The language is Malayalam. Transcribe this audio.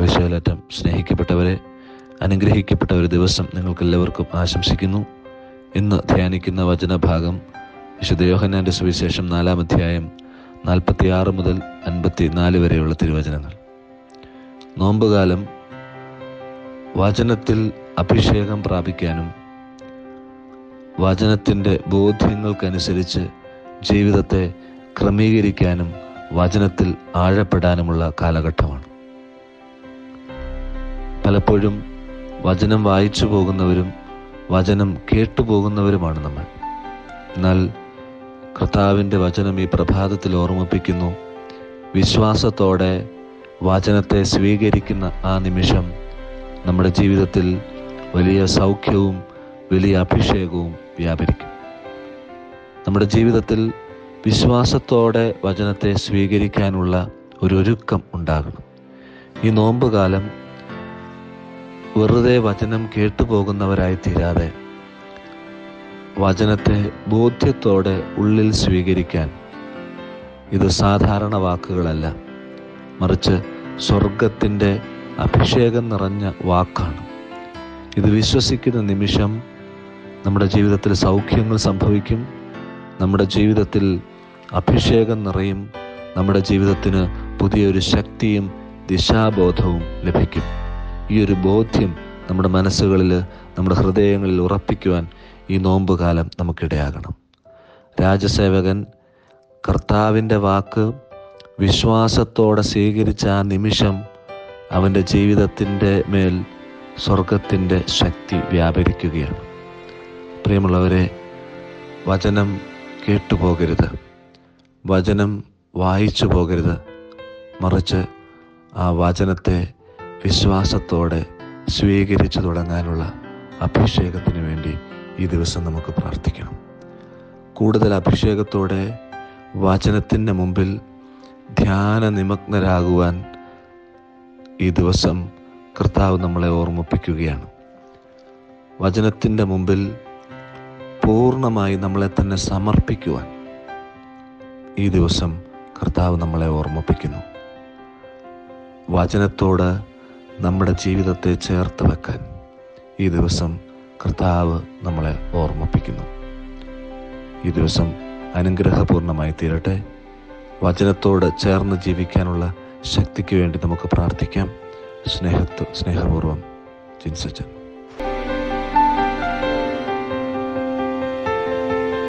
കർത്താവിശാലറ്റം സ്നേഹിക്കപ്പെട്ടവരെ അനുഗ്രഹിക്കപ്പെട്ട ഒരു ദിവസം നിങ്ങൾക്കെല്ലാവർക്കും ആശംസിക്കുന്നു ഇന്ന് ധ്യാനിക്കുന്ന വചനഭാഗം വിശുദ്ധ യോഹന്നാന്റെ സുവിശേഷം നാലാം അധ്യായം നാൽപ്പത്തിയാറ് മുതൽ അൻപത്തി നാല് വരെയുള്ള തിരുവചനങ്ങൾ നോമ്പുകാലം വചനത്തിൽ അഭിഷേകം പ്രാപിക്കാനും വചനത്തിൻ്റെ ബോധ്യങ്ങൾക്കനുസരിച്ച് ജീവിതത്തെ ക്രമീകരിക്കാനും വചനത്തിൽ ആഴപ്പെടാനുമുള്ള കാലഘട്ടമാണ് പലപ്പോഴും വചനം വായിച്ചു പോകുന്നവരും വചനം കേട്ടുപോകുന്നവരുമാണ് നമ്മൾ എന്നാൽ കർത്താവിൻ്റെ വചനം ഈ പ്രഭാതത്തിൽ ഓർമ്മിപ്പിക്കുന്നു വിശ്വാസത്തോടെ വചനത്തെ സ്വീകരിക്കുന്ന ആ നിമിഷം നമ്മുടെ ജീവിതത്തിൽ വലിയ സൗഖ്യവും വലിയ അഭിഷേകവും വ്യാപരിക്കും നമ്മുടെ ജീവിതത്തിൽ വിശ്വാസത്തോടെ വചനത്തെ സ്വീകരിക്കാനുള്ള ഒരു ഒരുക്കം ഉണ്ടാകണം ഈ നോമ്പ് കാലം വെറുതെ വചനം കേട്ടുപോകുന്നവരായി തീരാതെ വചനത്തെ ബോധ്യത്തോടെ ഉള്ളിൽ സ്വീകരിക്കാൻ ഇത് സാധാരണ വാക്കുകളല്ല മറിച്ച് സ്വർഗത്തിൻ്റെ അഭിഷേകം നിറഞ്ഞ വാക്കാണ് ഇത് വിശ്വസിക്കുന്ന നിമിഷം നമ്മുടെ ജീവിതത്തിൽ സൗഖ്യങ്ങൾ സംഭവിക്കും നമ്മുടെ ജീവിതത്തിൽ അഭിഷേകം നിറയും നമ്മുടെ ജീവിതത്തിന് പുതിയൊരു ശക്തിയും ദിശാബോധവും ലഭിക്കും ഈ ഒരു ബോധ്യം നമ്മുടെ മനസ്സുകളിൽ നമ്മുടെ ഹൃദയങ്ങളിൽ ഉറപ്പിക്കുവാൻ ഈ നോമ്പുകാലം നമുക്കിടയാകണം രാജസേവകൻ കർത്താവിൻ്റെ വാക്ക് വിശ്വാസത്തോടെ സ്വീകരിച്ച ആ നിമിഷം അവൻ്റെ ജീവിതത്തിൻ്റെ മേൽ സ്വർഗത്തിൻ്റെ ശക്തി വ്യാപരിക്കുകയാണ് പ്രിയമുള്ളവരെ വചനം കേട്ടുപോകരുത് വചനം വായിച്ചു പോകരുത് മറിച്ച് ആ വചനത്തെ വിശ്വാസത്തോടെ സ്വീകരിച്ചു തുടങ്ങാനുള്ള അഭിഷേകത്തിന് വേണ്ടി ഈ ദിവസം നമുക്ക് പ്രാർത്ഥിക്കണം കൂടുതൽ അഭിഷേകത്തോടെ വചനത്തിൻ്റെ മുമ്പിൽ ധ്യാന നിമഗ്നരാകുവാൻ ഈ ദിവസം കർത്താവ് നമ്മളെ ഓർമ്മിപ്പിക്കുകയാണ് വചനത്തിൻ്റെ മുമ്പിൽ പൂർണ്ണമായി നമ്മളെ തന്നെ സമർപ്പിക്കുവാൻ ഈ ദിവസം കർത്താവ് നമ്മളെ ഓർമ്മിപ്പിക്കുന്നു വചനത്തോട് നമ്മുടെ ജീവിതത്തെ ചേർത്ത് വെക്കാൻ ഈ ദിവസം കർത്താവ് നമ്മളെ ഓർമ്മിപ്പിക്കുന്നു ഈ ദിവസം അനുഗ്രഹപൂർണമായി തീരട്ടെ വചനത്തോട് ചേർന്ന് ജീവിക്കാനുള്ള ശക്തിക്ക് വേണ്ടി നമുക്ക് പ്രാർത്ഥിക്കാം സ്നേഹത്വ സ്നേഹപൂർവ്വം ജിൻസച്ചൻ